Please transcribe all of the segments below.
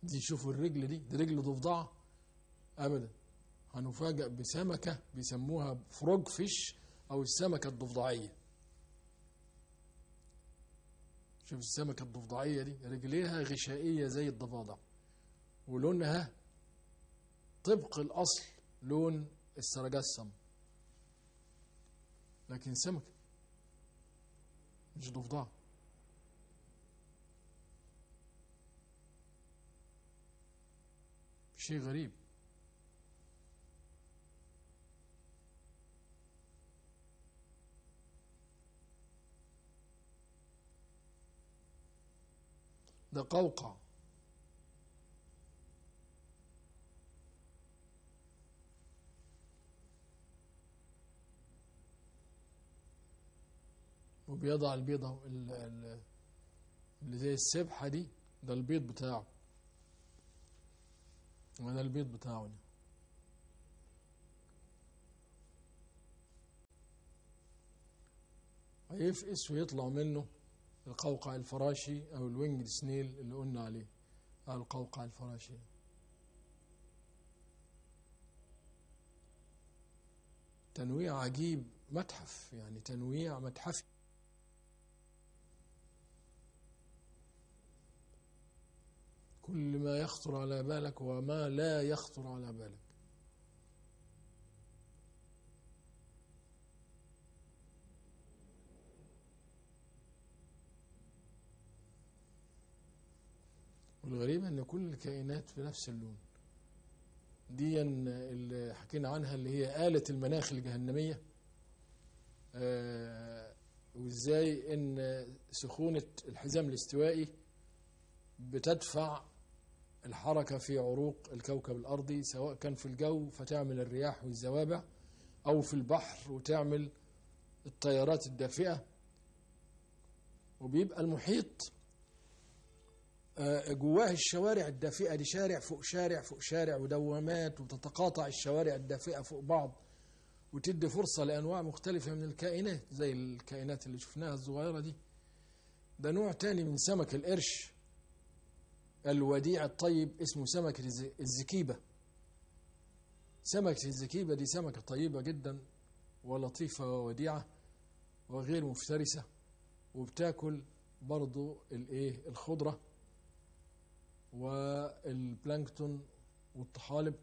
دي شوفوا الرجل دي دي رجل ضفدعة أبدا هنفاجأ بسمكة بيسموها فروج فيش أو السمكة الضفدعية شوف السمكة الضفدعية دي رجليها غشائية زي الضفادع ولونها طبق الأصل لون السرجسم لكن سمكة مش ضفدع شيء غريب ده قوقع وبيضع البيضة ال- ال- اللي زي السبحة دي ده البيض بتاعه وده البيض بتاعه ده هيفقس ويطلع منه القوقع الفراشي او الوينج سنيل اللي قلنا عليه او القوقع الفراشي تنويع عجيب متحف يعني تنويع متحفي كل ما يخطر على بالك وما لا يخطر على بالك والغريب ان كل الكائنات في نفس اللون دي اللي حكينا عنها اللي هي آلة المناخ الجهنمية آه وازاي ان سخونة الحزام الاستوائي بتدفع الحركة في عروق الكوكب الأرضي سواء كان في الجو فتعمل الرياح والزوابع أو في البحر وتعمل التيارات الدافئة وبيبقى المحيط آه، جواه الشوارع الدافئة دي شارع فوق شارع فوق شارع ودوامات وتتقاطع الشوارع الدافئة فوق بعض وتدي فرصة لأنواع مختلفة من الكائنات زي الكائنات اللي شفناها الصغيرة دي ده نوع تاني من سمك القرش الوديع الطيب اسمه سمكة الز- الزكيبة سمكة الزكيبة دي سمكة طيبة جدا ولطيفة ووديعة وغير مفترسة وبتاكل برضو الايه الخضرة والبلانكتون والطحالب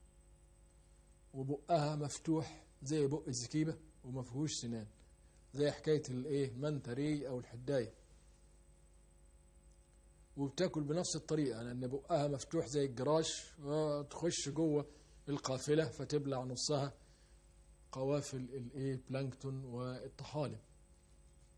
وبقها مفتوح زي بق الزكيبة وما فيهوش سنان زي حكاية الايه منتري او الحداية وبتاكل بنفس الطريقة لأن بقها مفتوح زي الجراش وتخش جوه القافلة فتبلع نصها قوافل الايه بلانكتون والطحالب